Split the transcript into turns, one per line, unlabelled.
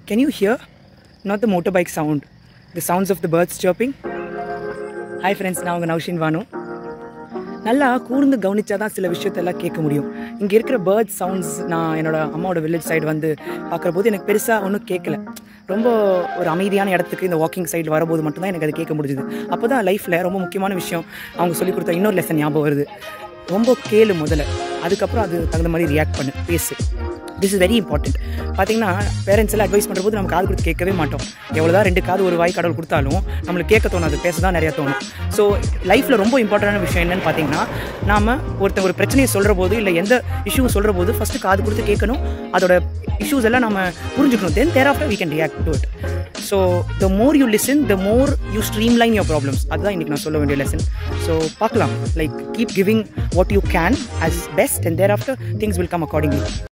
Can you hear? Not the motorbike sound, the sounds of the birds chirping. Hi friends நான் உங்கள் நௌஷின் வானு நல்லா கூர்ந்து கவனிச்சா தான் சில விஷயத்தெல்லாம் கேட்க முடியும் இங்கே இருக்கிற பேர்ட் சவுண்ட்ஸ் நான் என்னோட அம்மாவோட வில்லேஜ் சைடு வந்து பார்க்குற போது எனக்கு பெருசாக ஒன்றும் கேட்கல ரொம்ப ஒரு அமைதியான இடத்துக்கு இந்த வாக்கிங் சைடில் வரும்போது மட்டும்தான் எனக்கு அது கேட்க முடிஞ்சுது அப்போ தான் லைஃப்பில் ரொம்ப முக்கியமான விஷயம் அவங்க சொல்லிக் கொடுத்த இன்னொரு லெசன் ஞாபகம் வருது ரொம்ப கேளு முதல்ல அதுக்கப்புறம் அது தகுந்த மாதிரி ரியாக்ட் பண்ணு பேசு திஸ் இஸ் வெரி இம்பார்ட்டன்ட் பார்த்தீங்கன்னா பேரண்ட்ஸ் எல்லாம் அட்வைஸ் பண்ணுற போது நம்ம காது கொடுத்து கேட்கவே மாட்டோம் எவ்வளோதான் ரெண்டு காது ஒரு வாய் கடவுள் கொடுத்தாலும் நம்மளுக்கு கேட்க தோணும் அது பேச தான் நிறையா தோணும் ஸோ லைஃப்பில் ரொம்ப இம்பார்ட்டண்டான விஷயம் என்னன்னு பார்த்தீங்கன்னா நாம் ஒருத்தர் ஒரு பிரச்சனையை சொல்கிற போது இல்லை எந்த இஷ்யூ சொல்கிற போது ஃபஸ்ட்டு காது கொடுத்து கேட்கணும் அதோட இஷ்யூஸ் எல்லாம் நம்ம புரிஞ்சுக்கணும் then thereafter we can react to it so the more you listen the more you streamline your problems அதுதான் இன்றைக்கி நான் சொல்ல வேண்டிய லெசன் ஸோ பார்க்கலாம் like keep giving what you can as best and thereafter things will come accordingly